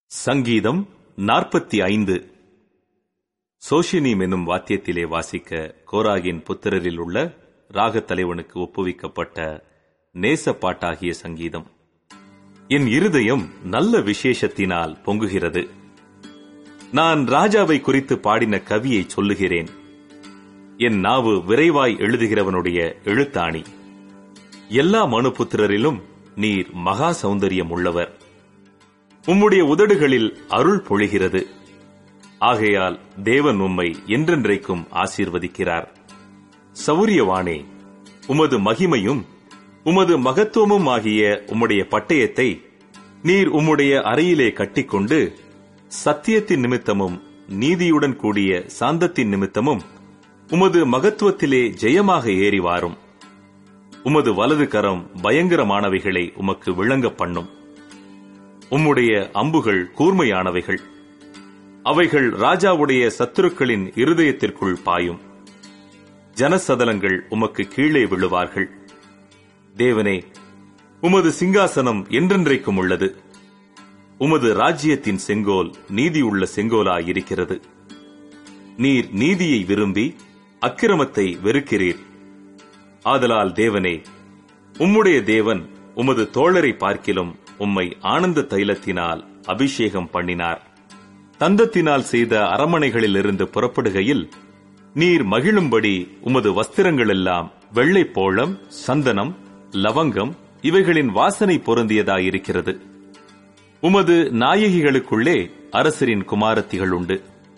சங்கீதம் நாற்பத்தி ஐந்து சோஷினீம் என்னும் வாத்தியத்திலே வாசிக்க கோராகின் புத்திரரில் உள்ள ராகத் தலைவனுக்கு ஒப்புவிக்கப்பட்ட நேச பாட்டாகிய சங்கீதம் என் இருதயம் நல்ல விசேஷத்தினால் பொங்குகிறது நான் ராஜாவை குறித்து பாடின கவியை சொல்லுகிறேன் என் நாவு விரைவாய் எழுதுகிறவனுடைய எழுத்தாணி எல்லா மனுபுத்திரரிலும் நீர் மகா சௌந்தரியம் உள்ளவர் உம்முடைய உதடுகளில் அருள் பொழிகிறது ஆகையால் தேவன் உம்மை என்றென்றைக்கும் ஆசீர்வதிக்கிறார் சௌரியவானே உமது மகிமையும் உமது மகத்துவமும் ஆகிய உம்முடைய பட்டயத்தை நீர் உம்முடைய அறையிலே கட்டிக்கொண்டு சத்தியத்தின் நிமித்தமும் நீதியுடன் கூடிய சாந்தத்தின் நிமித்தமும் உமது மகத்துவத்திலே ஜெயமாக ஏறி வாரும் உமது வலது கரம் பயங்கரமானவைகளை உமக்கு விளங்க பண்ணும் உம்முடைய அம்புகள் கூர்மையானவைகள் அவைகள் ராஜாவுடைய சத்துருக்களின் இருதயத்திற்குள் பாயும் ஜனசதலங்கள் உமக்கு கீழே விழுவார்கள் தேவனே உமது சிங்காசனம் என்றென்றைக்கும் உள்ளது உமது ராஜ்யத்தின் செங்கோல் நீதியுள்ள செங்கோலாயிருக்கிறது நீர் நீதியை விரும்பி அக்கிரமத்தை வெறுக்கிறீர் ஆதலால் தேவனே உம்முடைய தேவன் உமது தோழரை பார்க்கிலும் உம்மை ஆனந்த தைலத்தினால் அபிஷேகம் பண்ணினார் தந்தத்தினால் செய்த அரமனைகளிலிருந்து புறப்படுகையில் நீர் மகிழும்படி உமது வஸ்திரங்கள் எல்லாம் வெள்ளை போளம் சந்தனம் லவங்கம் இவைகளின் வாசனை பொருந்தியதாயிருக்கிறது உமது நாயகிகளுக்குள்ளே அரசரின் குமாரத்திகள் உண்டு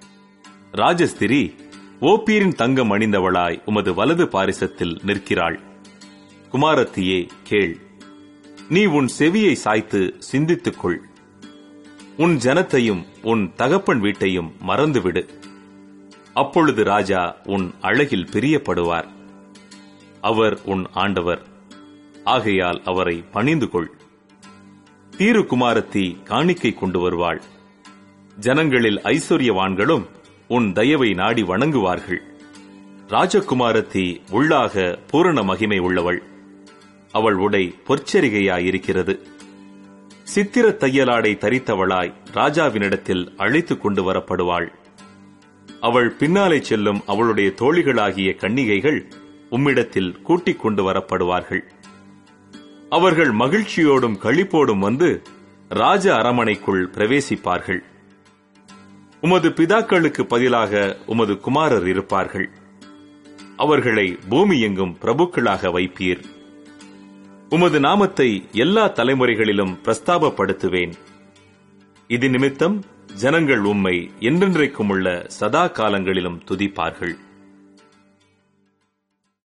ராஜஸ்திரி ஓப்பீரின் தங்கம் அணிந்தவளாய் உமது வலது பாரிசத்தில் நிற்கிறாள் குமாரத்தியே கேள் நீ உன் செவியை சாய்த்து சிந்தித்துக்கொள் உன் ஜனத்தையும் உன் தகப்பன் வீட்டையும் மறந்துவிடு அப்பொழுது ராஜா உன் அழகில் பிரியப்படுவார் அவர் உன் ஆண்டவர் ஆகையால் அவரை பணிந்து கொள் தீரு குமாரத்தி காணிக்கை கொண்டு வருவாள் ஜனங்களில் ஐஸ்வர்யவான்களும் உன் தயவை நாடி வணங்குவார்கள் ராஜகுமாரத்தி உள்ளாக பூரண மகிமை உள்ளவள் அவள் உடை பொற்சரிகையாயிருக்கிறது சித்திர தையலாடை தரித்தவளாய் ராஜாவினிடத்தில் அழைத்துக் கொண்டு வரப்படுவாள் அவள் பின்னாலே செல்லும் அவளுடைய தோழிகளாகிய கன்னிகைகள் உம்மிடத்தில் கூட்டிக் கொண்டு வரப்படுவார்கள் அவர்கள் மகிழ்ச்சியோடும் களிப்போடும் வந்து ராஜ அரமனைக்குள் பிரவேசிப்பார்கள் உமது பிதாக்களுக்கு பதிலாக உமது குமாரர் இருப்பார்கள் அவர்களை பூமி எங்கும் பிரபுக்களாக வைப்பீர் உமது நாமத்தை எல்லா தலைமுறைகளிலும் பிரஸ்தாபப்படுத்துவேன் இது நிமித்தம் ஜனங்கள் உம்மை என்றென்றைக்கும் உள்ள சதா காலங்களிலும் துதிப்பார்கள்